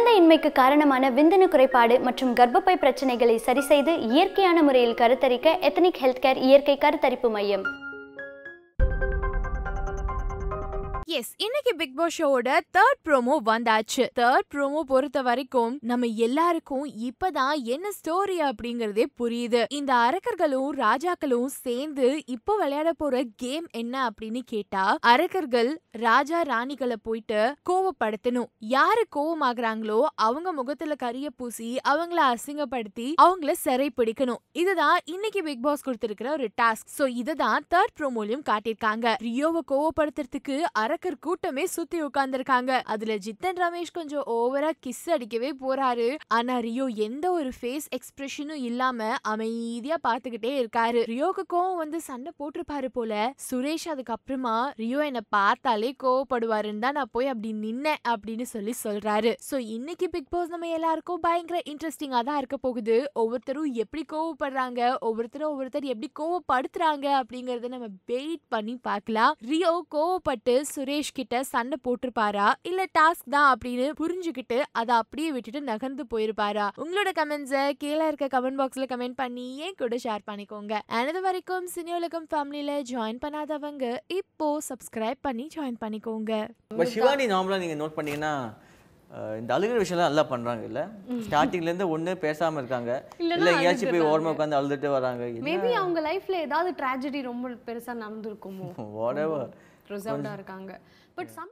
குழந்தையின்மைக்கு காரணமான விந்தணு குறைபாடு மற்றும் கர்ப்பப்பை பிரச்சனைகளை சரிசெய்து இயற்கையான முறையில் கருத்தரிக்க எத்தனிக் ஹெல்த் கேர் இயற்கை கருத்தரிப்பு மையம் எஸ் இன்னைக்கு பிக் பாஸ் ஷோவோட தேர்ட் ப்ரோமோ வந்தாச்சு தேர்ட் ப்ரோமோ பொறுத்த வரைக்கும் நம்ம எல்லாருக்கும் இப்பதான் என்ன ஸ்டோரி அப்படிங்கறதே புரியுது இந்த அரக்கர்களும் ராஜாக்களும் சேர்ந்து இப்போ விளையாட போற கேம் என்ன அப்படின்னு கேட்டா அரக்கர்கள் ராஜா ராணிகளை போயிட்டு கோவப்படுத்தணும் யாரு கோவமாகறாங்களோ அவங்க முகத்துல கரிய பூசி அவங்கள அசிங்கப்படுத்தி அவங்கள சிறை பிடிக்கணும் இதுதான் இன்னைக்கு பிக் பாஸ் கொடுத்திருக்கிற ஒரு டாஸ்க் சோ இததான் தேர்ட் ப்ரோமோலயும் காட்டியிருக்காங்க ரியோவை கோவப்படுத்துறதுக்கு அரக்கர் கூட்டமே சுத்தி உட்கார்ந்திருக்காங்க அதுல ஜித்தன் ரமேஷ் கொஞ்சம் ஓவரா கிஸ் அடிக்கவே போறாரு ஆனா ரியோ எந்த ஒரு ஃபேஸ் எக்ஸ்பிரஷனும் இல்லாம அமைதியா பாத்துக்கிட்டே இருக்காரு ரியோக்கு கோவம் வந்து சண்டை போட்டிருப்பாரு போல சுரேஷ் அதுக்கப்புறமா ரியோ என்ன பார்த்தாலே கோவப்படுவாருன்னு தான் நான் போய் அப்படி நின்னேன் அப்படின்னு சொல்லி சொல்றாரு சோ இன்னைக்கு பிக் பாஸ் நம்ம எல்லாருக்கும் பயங்கர இன்ட்ரெஸ்டிங்கா தான் இருக்க போகுது ஒவ்வொருத்தரும் எப்படி கோவப்படுறாங்க ஒவ்வொருத்தரும் ஒவ்வொருத்தர் எப்படி கோவப்படுத்துறாங்க அப்படிங்கறத நம்ம வெயிட் பண்ணி பார்க்கலாம் ரியோ கோவப்பட்டு சுரேஷ் கிட்ட சண்டை போட்டிருப்பாரா இல்ல டாஸ்க் தான் அப்படின்னு புரிஞ்சுக்கிட்டு அதை அப்படியே விட்டுட்டு நகர்ந்து போயிருப்பாரா உங்களோட கமெண்ட்ஸை கீழே இருக்க கமெண்ட் பாக்ஸ்ல கமெண்ட் பண்ணி ஏன் கூட ஷேர் பண்ணிக்கோங்க எனது வரைக்கும் சினியோலகம் ஃபேமிலியில ஜாயின் பண்ணாதவங்க இப்போ சப்ஸ்கிரைப் பண்ணி ஜாயின் பண்ணிக்கோங்க பட் சிவானி நார்மலாக நீங்கள் நோட் பண்ணீங்கன்னா அஹ், இந்த அழுகிற விஷயம்லாம் நல்லா பண்ணுறாங்க இல்லை ஸ்டார்டிங்லேருந்து ஒன்று பேசாமல் இருக்காங்க இல்லை எங்கேயாச்சும் போய் ஓரமாக உட்காந்து அழுதுட்டு வராங்க மேபி அவங்க லைஃப்ல ஏதாவது ட்ராஜடி ரொம்ப பெருசா நடந்திருக்குமோ வாட் எவர் ரிசர்வ்டா இருக்காங்க பட் சம்